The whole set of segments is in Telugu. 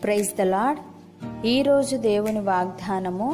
ప్రైజ్ ద లాడ్ ఈరోజు దేవుని వాగ్దానము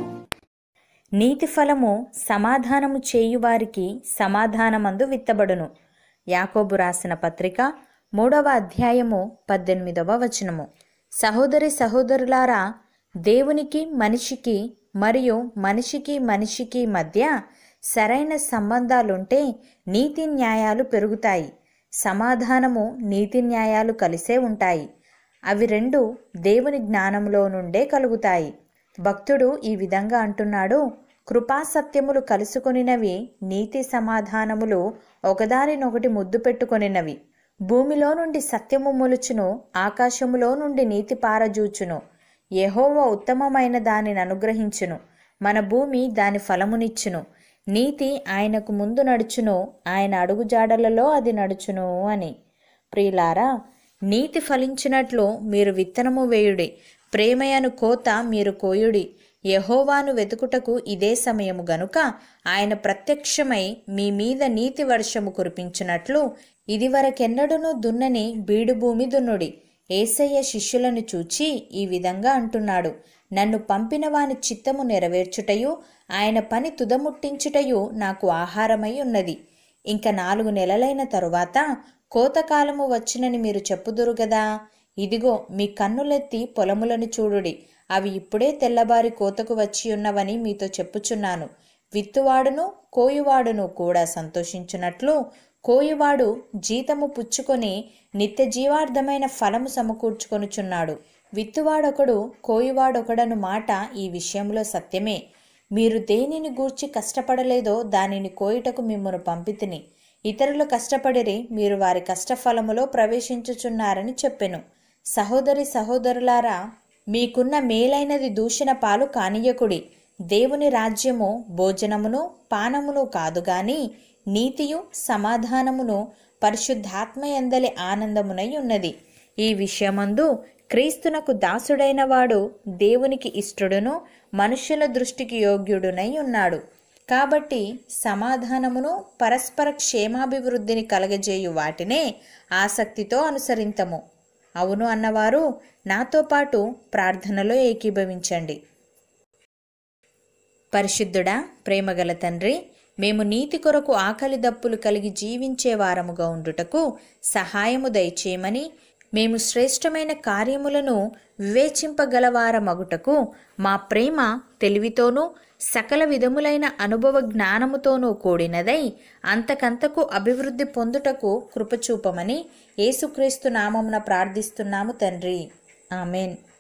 నీతి ఫలము సమాధానము చేయువారికి సమాధానమందు విత్తబడును యాకోబు రాసిన పత్రిక మూడవ అధ్యాయము పద్దెనిమిదవ వచనము సహోదరి సహోదరులారా దేవునికి మనిషికి మరియు మనిషికి మనిషికి మధ్య సరైన సంబంధాలుంటే నీతి న్యాయాలు పెరుగుతాయి సమాధానము నీతి న్యాయాలు కలిసే ఉంటాయి అవి రెండు దేవుని జ్ఞానంలో నుండే కలుగుతాయి భక్తుడు ఈ విధంగా అంటున్నాడు కృపాసత్యములు కలుసుకొనినవి నీతి సమాధానములు ఒకదానినొకటి ముద్దు పెట్టుకొనినవి భూమిలో నుండి సత్యము మొలుచును ఆకాశములో నుండి నీతి పారజూచును యెహోవా ఉత్తమమైన దానిని అనుగ్రహించును మన భూమి దాని ఫలమునిచ్చును నీతి ఆయనకు ముందు నడుచును ఆయన అడుగుజాడలలో అది నడుచును అని ప్రియులారా నీతి ఫలించినట్లు మీరు విత్తనము వేయుడి ప్రేమయను కోత మీరు కోయుడి యహోవాను వెతుకుటకు ఇదే సమయము గనుక ఆయన ప్రత్యక్షమై మీ మీద నీతి వర్షము కురిపించినట్లు ఇదివరకెన్నడూనూ దున్నని బీడు భూమి దున్నుడి ఏసయ్య శిష్యులను చూచి ఈ విధంగా అంటున్నాడు నన్ను పంపిన వాని చిత్తము నెరవేర్చుటయు ఆయన పని తుదముట్టించుటయు నాకు ఆహారమై ఉన్నది ఇంక నాలుగు నెలలైన తరువాత కోతకాలము వచ్చినని మీరు చెప్పుదురు గదా ఇదిగో మీ కన్నులెత్తి పొలములను చూడుడి అవి ఇప్పుడే తెల్లబారి కోతకు వచ్చి ఉన్నవని మీతో చెప్పుచున్నాను విత్తువాడును కోయువాడును కూడా సంతోషించున్నట్లు కోయువాడు జీతము పుచ్చుకొని నిత్య జీవార్థమైన ఫలము సమకూర్చుకొనుచున్నాడు విత్తువాడొకడు కోయువాడొకడను మాట ఈ విషయంలో సత్యమే మీరు దేనిని గూర్చి కష్టపడలేదో దానిని కోయుటకు మిమ్మను పంపితిని ఇతరులు కష్టపడిరి మీరు వారి కష్టఫలములో ప్రవేశించుచున్నారని చెప్పెను సహోదరి సహోదరులారా మీకున్న మేలైనది దూషణ పాలు కానియకుడి దేవుని రాజ్యము భోజనమును పానమును కాదు గాని నీతియు సమాధానమును పరిశుద్ధాత్మయందలి ఆనందమునై ఉన్నది ఈ విషయమందు క్రీస్తునకు దాసుడైన వాడు దేవునికి ఇష్టడును మనుష్యుల దృష్టికి యోగ్యుడునై ఉన్నాడు కాబట్టి సమాధానమును పరస్పర క్షేమాభివృద్ధిని కలగజేయు వాటినే ఆసక్తితో అనుసరింతము అవును అన్నవారు నాతో పాటు ప్రార్థనలో ఏకీభవించండి పరిశుద్ధుడా ప్రేమగల తండ్రి మేము నీతి కొరకు ఆకలి దప్పులు కలిగి జీవించే వారముగా ఉండుటకు సహాయము దయచేయమని మేము శ్రేష్టమైన కార్యములను వివేచింపగలవారమగుటకు మా ప్రేమ తెలివితోనూ సకల విధములైన అనుభవ జ్ఞానముతోనూ కూడినదై అంతకంతకు అభివృద్ధి పొందుటకు కృపచూపమని యేసుక్రీస్తు నామమున ప్రార్థిస్తున్నాము తండ్రి ఆమెన్